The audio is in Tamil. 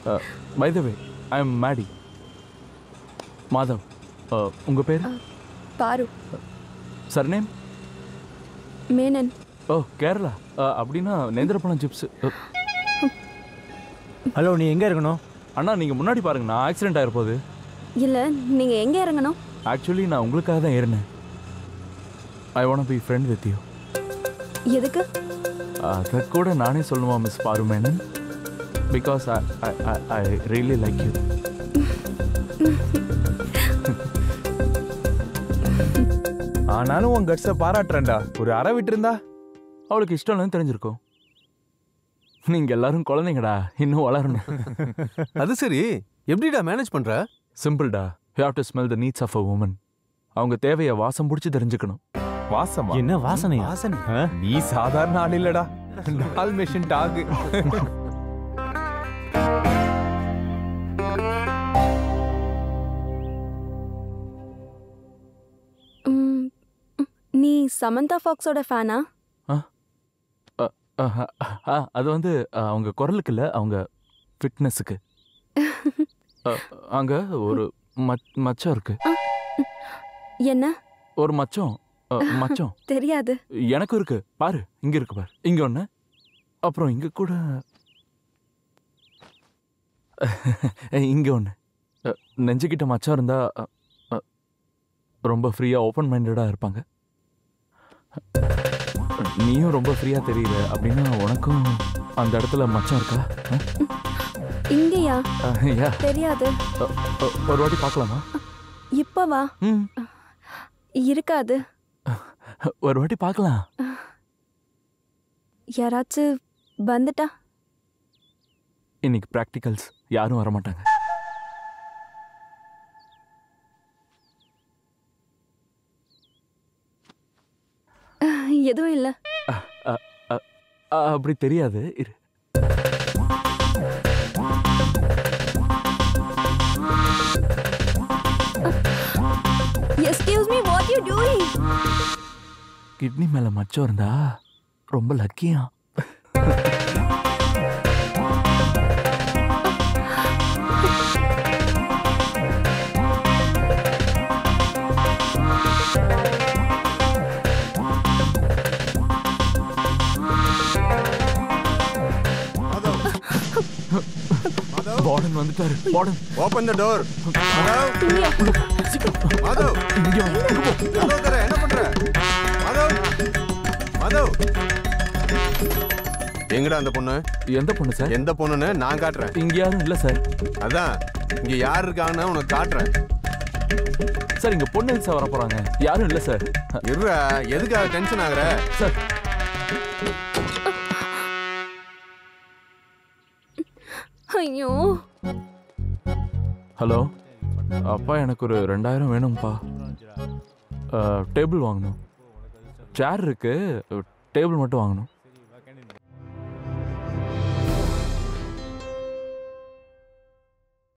By the way I am Maddy Madhav Uh, உங்க பேர் Paru surname Menon oh Kerala Uh, அப்படின்னா நேந்திரப்பழம் சிப்ஸ் ஹலோ நீ எங்கே இருக்கணும் அண்ணா நீங்கள் முன்னாடி பாருங்க நான் ஆக்சிடென்ட் ஆயிருப்போது இல்ல நீங்க எங்க இறங்கணும் ஆக்சுவலி நான் உங்களுக்காக தான் ஏறினேன் I want be friend with you எதுக்கு அதை கூட நானே சொல்லுமா miss Paru Menon because I really like you ஆனாலும் உன் கட்ஸை பாராட்டுறேன்டா ஒரு அறை விட்டுருந்தா அவளுக்கு இஷ்டம் இல்லைன்னு தெரிஞ்சிருக்கும் நீங்கள் எல்லாரும் குழந்தைங்கடா இன்னும் வளரணும் அது சரி எப்படிடா மேனேஜ் பண்ற சிம்பிள்டா you have to smell the needs of a woman அவங்க தேவையை வாசம் பிடிச்சி தெரிஞ்சுக்கணும் வாசமா என்ன வாசனை வாசனை நீ சாதாரண ஆள் இல்லடா டால் மெஷின் டாக் ம், ம், நீ சமந்தா ஃபாக்ஸோட ஃபேனா ஆஹா, ஆ, அது வந்து ஆ, அவங்க குரலுக்கு இல்லை அவங்க ஃபிட்னஸுக்கு அங்கே ஒரு மச்- மச்சம் இருக்கு என்ன ஒரு மச்சம் ஆ, மச்சம் தெரியாது எனக்கும் இருக்கு பாரு இங்க இருக்கு பாரு இங்க ஒண்ணு அப்புறம் இங்க கூட இங்க ஒண்ணு அ, நெஞ்சுக்கிட்ட மச்சம் இருந்தா அ, அ, ரொம்ப ஃப்ரீயா ஓப்பன் மைண்டடா இருப்பாங்க நீயும் ரொம்ப ஃப்ரீயா தெரியல அப்படின்னா உனக்கும் அந்த இடத்துல மச்சம் இருக்கா அ? இங்கயா அ, யா தெரியாது அ, அ, ஒரு வாட்டி பார்க்கலாமா இப்பவா ம் இருக்காது ஒரு வாட்டி பார்க்கலாம் யாராச்சும் வந்துட்டா இன்னைக்கு ப்ராக்டிகல்ஸ் யாரும் வர மாட்டாங்க எதுவும் இல்ல அ, அப்படி தெரியாது இரு excuse me what you doing kidney மேல மச்சம் இருந்தா ரொம்ப லக்கியா வார்டன் வந்துட்டாரு warden open the door Madhav Madhav இங்க வா. மாதவ் தர என்ன பண்ற மாதவ் மாதவ் எங்கடா அந்த பொண்ணு எந்த பொண்ணு சார் எந்த பொண்ணுன்னு நான் காட்டுறேன் இங்க யாரும் இல்ல சார் அதான் இங்க யார் இருக்கான்னு உனக்கு காட்டுறேன் சார் இங்க பொண்ணு சார் வர போறாங்க யாரும் இல்ல சார் இருடா எதுக்காக டென்ஷன் ஆகுற சார் ஐயோ ஹலோ அப்பா எனக்கு ஒரு ரெண்டாயிரம் வேணும்ப்பா டேபிள் வாங்கணும் சேர் இருக்கு டேபிள் மட்டும் வாங்கணும்